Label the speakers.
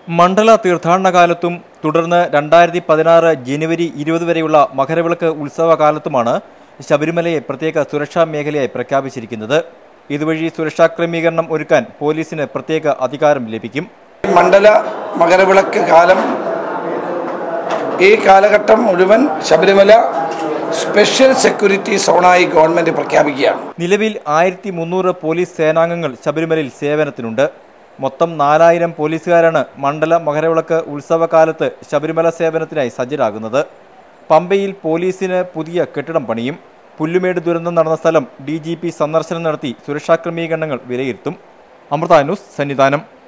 Speaker 1: മണ്ഡല തീർത്ഥാടനകാലത്തും തുടർന്ന് രണ്ടായിരത്തി പതിനാറ് ജനുവരി ഇരുപത് വരെയുള്ള മകരവിളക്ക് ഉത്സവകാലത്തുമാണ് ശബരിമലയെ പ്രത്യേക സുരക്ഷാ മേഖലയായി പ്രഖ്യാപിച്ചിരിക്കുന്നത് ഇതുവഴി സുരക്ഷാ ക്രമീകരണം ഒരുക്കാൻ പോലീസിന് പ്രത്യേക അധികാരം ലഭിക്കും
Speaker 2: മണ്ഡല മകരവിളക്ക് കാലം ഈ കാലഘട്ടം മുഴുവൻ ശബരിമല സ്പെഷ്യൽ സെക്യൂരിറ്റി സോണായി ഗവൺമെൻറ് പ്രഖ്യാപിക്കുകയാണ്
Speaker 1: നിലവിൽ ആയിരത്തി മുന്നൂറ് പോലീസ് സേനാംഗങ്ങൾ ശബരിമലയിൽ സേവനത്തിനുണ്ട് മൊത്തം നാലായിരം പോലീസുകാരാണ് മണ്ഡല മകരവിളക്ക് ഉത്സവകാലത്ത് ശബരിമല സേവനത്തിനായി സജ്ജരാകുന്നത് പമ്പയിൽ പോലീസിന് പുതിയ കെട്ടിടം പണിയും പുല്ലുമേട് ദുരന്തം നടന്ന സ്ഥലം ഡി സന്ദർശനം നടത്തി സുരക്ഷാ ക്രമീകരണങ്ങൾ വിലയിരുത്തും അമൃത ന്യൂസ് സന്നിധാനം